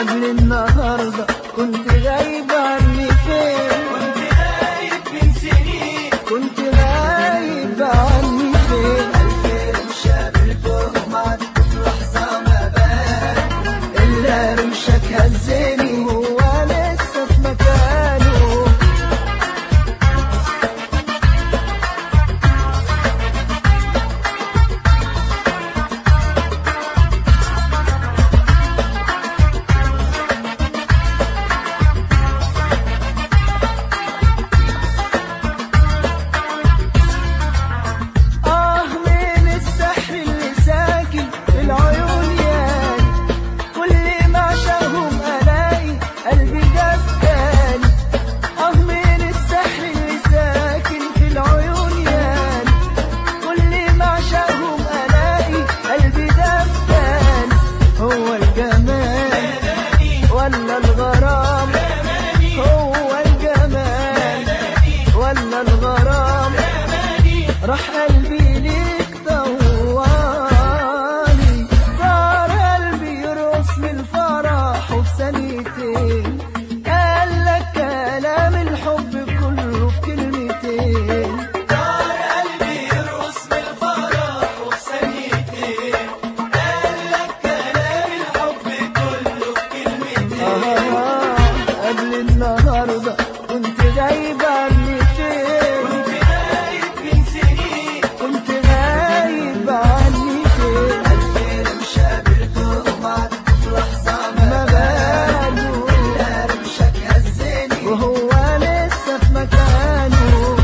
قبل النهاردة كنت غايب عني فين كنت غايب من سنين كنت غايب عني فين الخير مش قابلتهم عدت في لحظة ما بان إلا رمشك هزني هو لسه في مكانه آه من السحر اللي ساكن في العيون ياني كل ما عشاهم ألاقي قلبي دفاني آه من السحر اللي ساكن في العيون ياني كل ما عشاهم ألاقي قلبي دفاني هو الجمال ولا الغرام هو الجمال ولا الغرام راح قلبي ليك طوالي صار قلبي يرقص من الفرح وفي ثانيتين قال لك كلام الحب كله في كلمتين دار قلبي يرقص بالفرح وفي ثانيتين قال لك كلام الحب كله في كلمتين آه قبل النهارده كنت غايب عني فين كنت غايب من سنين كنت غايب عني فين الخير مش قابلتهم عدت في لحظة ما ما باله إلا رمشك هزني وهو لسه في مكانه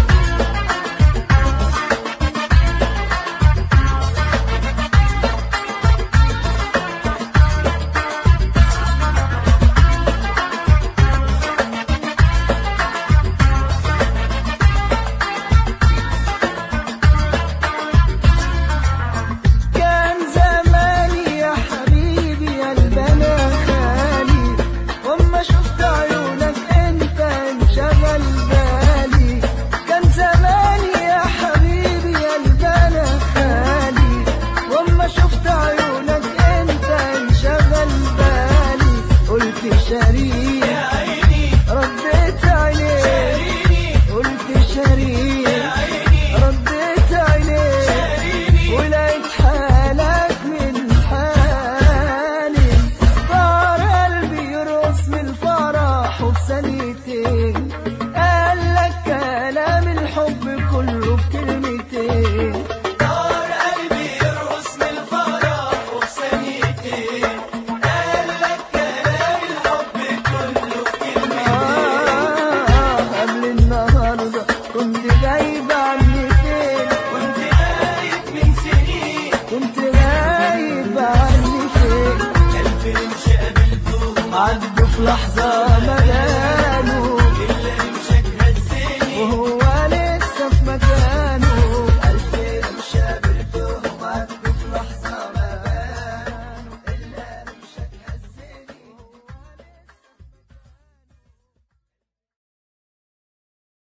كان زماني يا حبيبي قلبنا خالي واما شفت عيونك انت انشغل بالي كان زماني يا حبيبي قلبنا خالي واما شفت عيونك انت انشغل بالي قلت شريك يا عيني رديت عليه شاريني قلت شريك يا عيني رديت عليه شاريني ولقيت حالك من حالي طار قلبي يرقص من الفرح وفي ثانيتين قال لك كلام الحب كله بكلمتين دار قلبي يرقص من الفرح وفي ثانيتين قال لك كلام الحب كله في كلمتين آه قبل النهارده كنت غايب عني فين كنت غايب من سنين كنت غايب عني فين ألف رمش قابلتهم عدوا في لحظة ما